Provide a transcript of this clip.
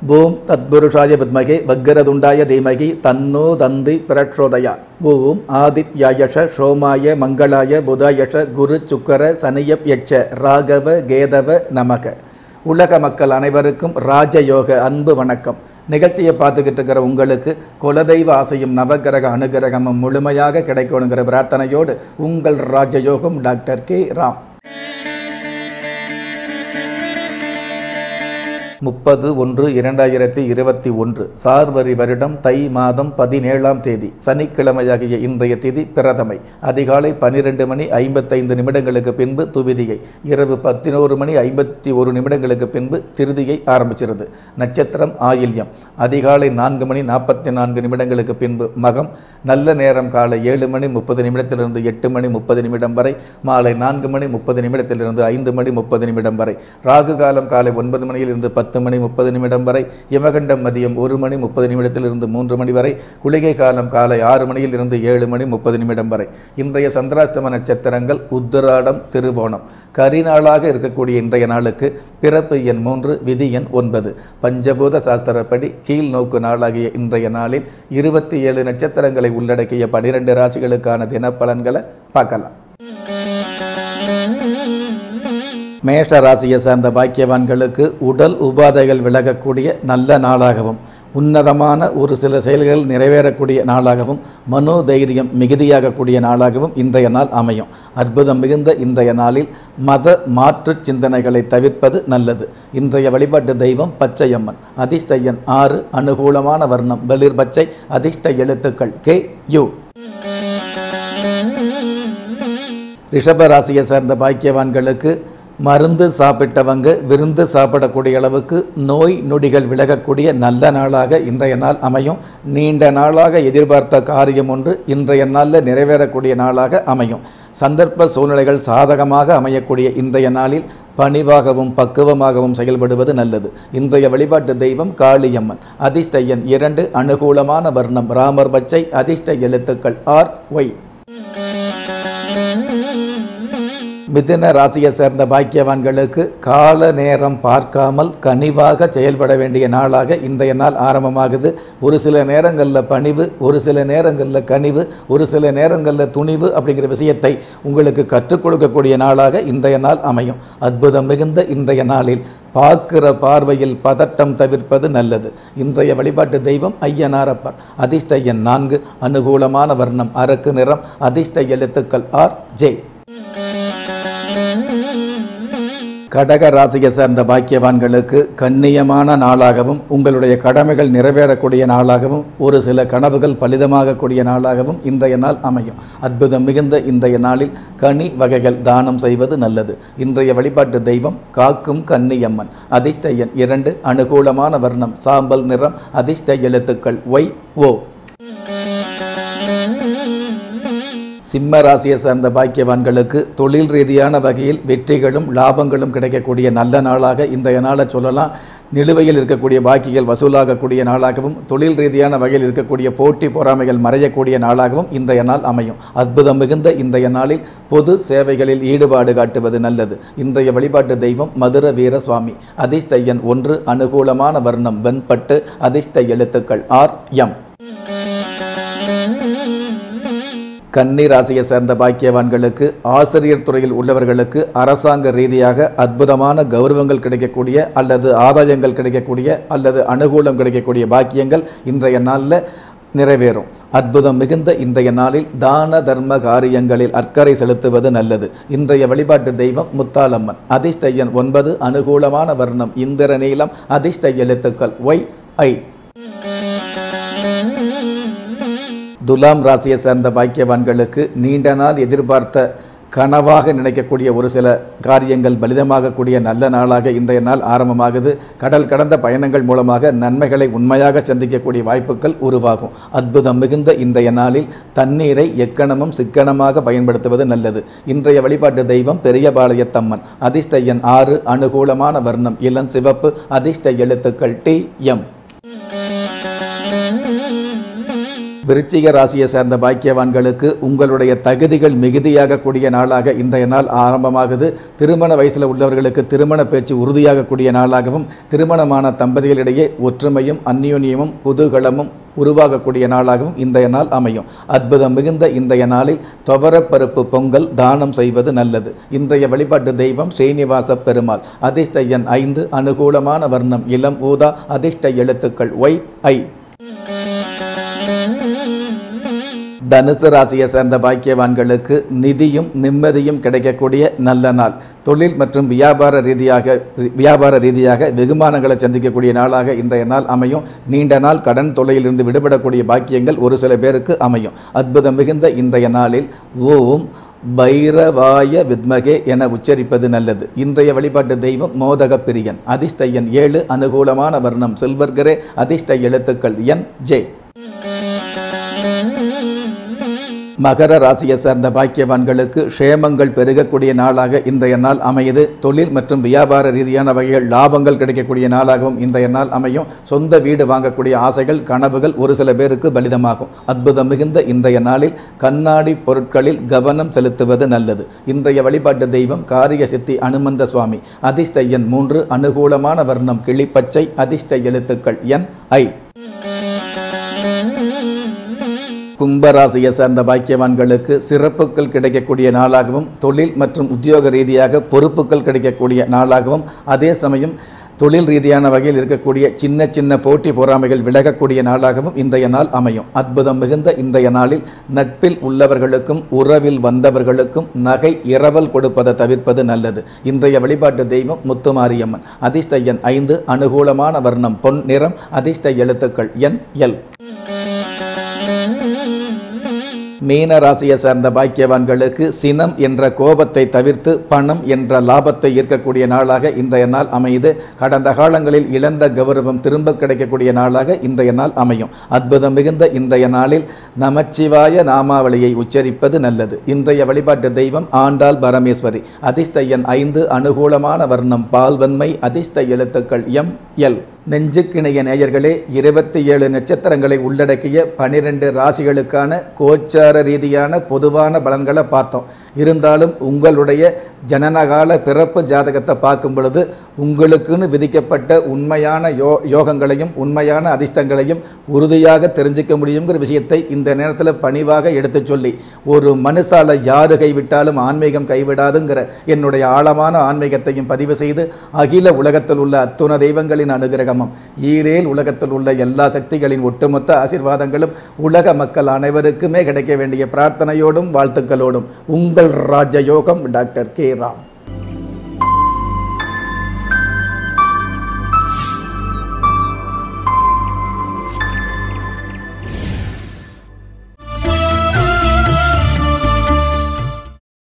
ஓம் தத்புருஷாய வித்மகே வக்கரதுண்டாய தீமகி தன்னோ தந்தி பிரச்சோதயா ஓம் ஆதித்யாயஷ சோமாய மங்களாய புதாயஷ குரு சுக்கர சனியப் யட்ச ராகவ கேதவ நமக உலக மக்கள் அனைவருக்கும் ராஜயோக அன்பு வணக்கம் நிகழ்ச்சியை பார்த்துக்கிட்டு இருக்கிற உங்களுக்கு குலதெய்வ ஆசையும் நவகிரக அனுகிரகமும் முழுமையாக கிடைக்கணுங்கிற பிரார்த்தனையோடு உங்கள் ராஜயோகம் டாக்டர் கே ராம் முப்பது ஒன்று இரண்டாயிரத்தி இருபத்தி ஒன்று சார்வரி வருடம் தை மாதம் பதினேழாம் தேதி சனிக்கிழமையாகிய இன்றைய திதி பிரதமை அதிகாலை பன்னிரெண்டு மணி ஐம்பத்தைந்து நிமிடங்களுக்கு பின்பு துவிதியை இரவு பதினோரு மணி ஐம்பத்தி ஒரு நிமிடங்களுக்கு பின்பு திருதியை ஆரம்பிச்சிருது நட்சத்திரம் ஆயில்யம் அதிகாலை நான்கு மணி நாற்பத்தி நான்கு நிமிடங்களுக்கு பின்பு மகம் நல்ல நேரம் காலை ஏழு மணி முப்பது நிமிடத்திலிருந்து எட்டு மணி முப்பது நிமிடம் வரை மாலை நான்கு மணி முப்பது நிமிடத்திலிருந்து ஐந்து மணி முப்பது நிமிடம் வரை ராகு காலம் காலை ஒன்பது மணியிலிருந்து பத்து மணி முப்பது நிமிடம் வரை யமகண்டம் மதியம் ஒரு மணி முப்பது நிமிடத்திலிருந்து மூன்று மணி வரை குளிகை காலம் காலை ஆறு மணியில் இருந்து ஏழு மணி முப்பது நிமிடம் வரை இன்றைய சந்திராஷ்டம நட்சத்திரங்கள் உத்திராடம் திருவோணம் கரிநாளாக இருக்கக்கூடிய இன்றைய நாளுக்கு பிறப்பு எண் மூன்று விதி எண் ஒன்பது பஞ்சபூத சாஸ்திரப்படி கீழ் நோக்கு நாளாகிய இன்றைய நாளில் இருபத்தி ஏழு நட்சத்திரங்களை உள்ளடக்கிய பனிரெண்டு ராசிகளுக்கான தினப்பலன்களை பார்க்கலாம் மேஷ ராசியை சார்ந்த பாக்கியவான்களுக்கு உடல் உபாதைகள் விலகக்கூடிய நல்ல நாளாகவும் உன்னதமான ஒரு சில செயல்கள் நிறைவேறக்கூடிய நாளாகவும் மனோதைரியம் மிகுதியாகக்கூடிய நாளாகவும் இன்றைய நாள் அமையும் அற்புதம் மிகுந்த இன்றைய நாளில் மத மாற்று சிந்தனைகளை தவிர்ப்பது நல்லது இன்றைய வழிபாட்டு தெய்வம் பச்சையம்மன் அதிர்ஷ்ட எண் ஆறு அனுகூலமான வர்ணம் வெளிர் பச்சை அதிர்ஷ்ட எழுத்துக்கள் கே யு ரிஷப ராசியை சேர்ந்த பாக்கியவான்களுக்கு மருந்து சாப்பிட்டவங்க விருந்து சாப்பிடக்கூடிய அளவுக்கு நோய் நொடிகள் விலகக்கூடிய நல்ல நாளாக இன்றைய நாள் அமையும் நீண்ட நாளாக எதிர்பார்த்த காரியம் ஒன்று இன்றைய நாளில் நிறைவேறக்கூடிய நாளாக அமையும் சந்தர்ப்ப சூழ்நிலைகள் சாதகமாக அமையக்கூடிய இன்றைய நாளில் பணிவாகவும் பக்குவமாகவும் செயல்படுவது நல்லது இன்றைய வழிபாட்டு தெய்வம் காளியம்மன் அதிர்ஷ்ட எண் இரண்டு அனுகூலமான வர்ணம் ராமர் பச்சை அதிர்ஷ்ட எழுத்துக்கள் ஆர் ஒய் மிதுன ராசியை சேர்ந்த பாக்கியவான்களுக்கு கால நேரம் பார்க்காமல் கனிவாக செயல்பட வேண்டிய நாளாக இன்றைய நாள் ஆரம்பமாகுது ஒரு சில நேரங்களில் பணிவு ஒரு சில நேரங்களில் கனிவு ஒரு சில நேரங்களில் துணிவு அப்படிங்கிற விஷயத்தை உங்களுக்கு கற்றுக் கொடுக்கக்கூடிய நாளாக இன்றைய நாள் அமையும் அற்புதம் மிகுந்த இன்றைய நாளில் பார்க்கிற பார்வையில் பதட்டம் தவிர்ப்பது நல்லது இன்றைய வழிபாட்டு தெய்வம் ஐயனாரப்பர் அதிர்ஷ்ட எண் நான்கு அனுகூலமான வர்ணம் அரக்கு நிறம் அதிர்ஷ்ட எழுத்துக்கள் ஆர் ஜே கடக ராசியை சேர்ந்த பாக்கியவான்களுக்கு கண்ணியமான நாளாகவும் உங்களுடைய கடமைகள் நிறைவேறக்கூடிய நாளாகவும் ஒரு சில கனவுகள் பலிதமாகக்கூடிய நாளாகவும் இன்றைய நாள் அமையும் அற்புதம் மிகுந்த இன்றைய நாளில் கனி வகைகள் தானம் செய்வது நல்லது இன்றைய வழிபாட்டு தெய்வம் காக்கும் கன்னியம்மன் அதிர்ஷ்ட எண் இரண்டு அனுகூலமான வர்ணம் சாம்பல் நிறம் அதிர்ஷ்ட எழுத்துக்கள் ஒய் ஓ சிம்ம ராசியை சேர்ந்த பாக்கியவான்களுக்கு தொழில் ரீதியான வகையில் வெற்றிகளும் லாபங்களும் கிடைக்கக்கூடிய நல்ல நாளாக இன்றைய நாளை சொல்லலாம் நிலுவையில் இருக்கக்கூடிய பாக்கிகள் வசூலாகக்கூடிய நாளாகவும் தொழில் ரீதியான வகையில் இருக்கக்கூடிய போட்டி பொறாமைகள் மறையக்கூடிய நாளாகவும் இன்றைய நாள் அமையும் அற்புதம் மிகுந்த இன்றைய நாளில் பொது சேவைகளில் ஈடுபாடு காட்டுவது நல்லது இன்றைய வழிபாட்டு தெய்வம் மதுர வீர சுவாமி அதிர்ஷ்ட எண் ஒன்று அனுகூலமான வர்ணம் வெண்பட்டு அதிர்ஷ்ட எழுத்துக்கள் ஆர் எம் கன்னி ராசியை சேர்ந்த பாக்கியவான்களுக்கு ஆசிரியர் துறையில் உள்ளவர்களுக்கு அரசாங்க ரீதியாக அற்புதமான கௌரவங்கள் கிடைக்கக்கூடிய அல்லது ஆதாயங்கள் கிடைக்கக்கூடிய அல்லது அனுகூலம் கிடைக்கக்கூடிய பாக்கியங்கள் இன்றைய நாளில் நிறைவேறும் அற்புதம் மிகுந்த இன்றைய நாளில் தான தர்ம காரியங்களில் அக்கறை செலுத்துவது நல்லது இன்றைய வழிபாட்டு தெய்வம் முத்தாலம்மன் அதிர்ஷ்ட எண் ஒன்பது அனுகூலமான வர்ணம் இந்திர நீளம் அதிர்ஷ்ட எழுத்துக்கள் ஒய் ஐ துலாம் ராசியை சேர்ந்த பாக்கியவான்களுக்கு நீண்ட நாள் எதிர்பார்த்த கனவாக நினைக்கக்கூடிய ஒரு சில காரியங்கள் பலிதமாகக்கூடிய நல்ல நாளாக இன்றைய நாள் ஆரம்பமாகுது கடல் கடந்த பயணங்கள் மூலமாக நன்மைகளை உண்மையாக சந்திக்கக்கூடிய வாய்ப்புகள் உருவாகும் அற்புதம் மிகுந்த இன்றைய நாளில் தண்ணீரை எக்கணமும் சிக்கனமாக பயன்படுத்துவது நல்லது இன்றைய வழிபாட்டு தெய்வம் பெரியபாளையத்தம்மன் அதிர்ஷ்ட எண் ஆறு அனுகூலமான வர்ணம் இளம் சிவப்பு அதிர்ஷ்ட எழுத்துக்கள் டி எம் விருச்சிக ராசியை சேர்ந்த பாக்கியவான்களுக்கு உங்களுடைய தகுதிகள் மிகுதியாகக்கூடிய நாளாக இன்றைய நாள் ஆரம்பமாகுது திருமண வயசில் உள்ளவர்களுக்கு திருமண பேச்சு உறுதியாகக்கூடிய நாளாகவும் திருமணமான தம்பதிகளிடையே ஒற்றுமையும் அந்யோன்யமும் குதூகலமும் உருவாகக்கூடிய நாளாகவும் இன்றைய நாள் அமையும் அற்புதம் மிகுந்த இன்றைய நாளில் துவரப்பருப்பு பொங்கல் தானம் செய்வது நல்லது இன்றைய வழிபாட்டு தெய்வம் ஸ்ரீனிவாச பெருமாள் அதிர்ஷ்ட எண் ஐந்து அனுகூலமான வர்ணம் இளம் ஊதா அதிர்ஷ்ட எழுத்துக்கள் ஒய் ஐ தனுசு ராசியை சேர்ந்த பாக்கியவான்களுக்கு நிதியும் நிம்மதியும் கிடைக்கக்கூடிய நல்ல நாள் தொழில் மற்றும் வியாபார ரீதியாக வியாபார ரீதியாக வெகுமானங்களை சந்திக்கக்கூடிய நாளாக இன்றைய நாள் அமையும் நீண்ட நாள் கடன் தொல்லையிலிருந்து விடுபடக்கூடிய பாக்கியங்கள் ஒரு சில பேருக்கு அமையும் அற்புதம் மிகுந்த இன்றைய நாளில் ஓம் பைரவாய வித்மகே என உச்சரிப்பது நல்லது இன்றைய வழிபாட்டு தெய்வம் மோதக பிரியன் அதிர்ஷ்ட எண் ஏழு அனுகூலமான வர்ணம் சில்வர்கரே அதிர்ஷ்ட எழுத்துக்கள் என் ஜே மகர ராசியை சேர்ந்த பாக்கியவான்களுக்கு க்ஷேமங்கள் பெருகக்கூடிய நாளாக இன்றைய நாள் அமையுது தொழில் மற்றும் வியாபார ரீதியான வகையில் லாபங்கள் கிடைக்கக்கூடிய நாளாகவும் இன்றைய நாள் அமையும் சொந்த வீடு வாங்கக்கூடிய ஆசைகள் கனவுகள் ஒரு சில பேருக்கு பலிதமாகும் அற்புதம் மிகுந்த இன்றைய நாளில் கண்ணாடி பொருட்களில் கவனம் செலுத்துவது நல்லது இன்றைய வழிபாட்டு தெய்வம் காரிய சித்தி அனுமந்த சுவாமி அதிர்ஷ்ட எண் மூன்று அனுகூலமான வர்ணம் கிளிப்பச்சை அதிர்ஷ்ட எழுத்துக்கள் என் ஐ கும்பராசியை சேர்ந்த பாக்கியவான்களுக்கு சிறப்புகள் கிடைக்கக்கூடிய நாளாகவும் தொழில் மற்றும் உத்தியோக ரீதியாக பொறுப்புகள் கிடைக்கக்கூடிய நாளாகவும் அதே சமயம் தொழில் ரீதியான வகையில் இருக்கக்கூடிய சின்ன சின்ன போட்டி பொறாமைகள் விலகக்கூடிய நாளாகவும் இன்றைய நாள் அமையும் அற்புதம் மிகுந்த இன்றைய நாளில் நட்பில் உள்ளவர்களுக்கும் உறவில் வந்தவர்களுக்கும் நகை இரவல் கொடுப்பதை தவிர்ப்பது நல்லது இன்றைய வழிபாட்டு தெய்வம் முத்துமாரியம்மன் அதிர்ஷ்ட எண் ஐந்து அனுகூலமான வர்ணம் பொன் நிறம் அதிர்ஷ்ட எழுத்துக்கள் என் எல் மீன ராசியை சார்ந்த பாக்கியவான்களுக்கு சினம் என்ற கோபத்தை தவிர்த்து பணம் என்ற லாபத்தை ஈர்க்கக்கூடிய நாளாக இன்றைய நாள் அமையுது கடந்த காலங்களில் இழந்த கௌரவம் திரும்ப கிடைக்கக்கூடிய நாளாக இன்றைய நாள் அமையும் அற்புதம் மிகுந்த இன்றைய நாளில் நமச்சிவாய நாமாவளியை உச்சரிப்பது நல்லது இன்றைய வழிபாட்டு தெய்வம் ஆண்டாள் பரமேஸ்வரி அதிர்ஷ்ட எண் ஐந்து அனுகூலமான வர்ணம் பால்வன்மை அதிர்ஷ்ட எழுத்துக்கள் எம் எல் நெஞ்சுக்கிணைய நேயர்களே இருபத்தி ஏழு நட்சத்திரங்களை உள்ளடக்கிய பனிரெண்டு ராசிகளுக்கான கோச்சார ரீதியான பொதுவான பலன்களை பார்த்தோம் இருந்தாலும் உங்களுடைய ஜனனகால பிறப்பு ஜாதகத்தை பார்க்கும் பொழுது உங்களுக்குன்னு விதிக்கப்பட்ட உண்மையான யோ யோகங்களையும் உண்மையான அதிர்ஷ்டங்களையும் உறுதியாக தெரிஞ்சுக்க முடியுங்கிற விஷயத்தை இந்த நேரத்தில் பணிவாக எடுத்துச் சொல்லி ஒரு மனுஷால யாரு கைவிட்டாலும் ஆன்மீகம் கைவிடாதுங்கிற என்னுடைய ஆழமான ஆன்மீகத்தையும் பதிவு செய்து அகில உலகத்தில் உள்ள அத்துண தெய்வங்களின் அனுகிரகம் சங்கமம் ஈரேல் உலகத்தில் உள்ள எல்லா சக்திகளின் ஒட்டுமொத்த ஆசீர்வாதங்களும் உலக மக்கள் அனைவருக்குமே கிடைக்க வேண்டிய பிரார்த்தனையோடும் வாழ்த்துக்களோடும் உங்கள் ராஜயோகம் டாக்டர் கே ராம்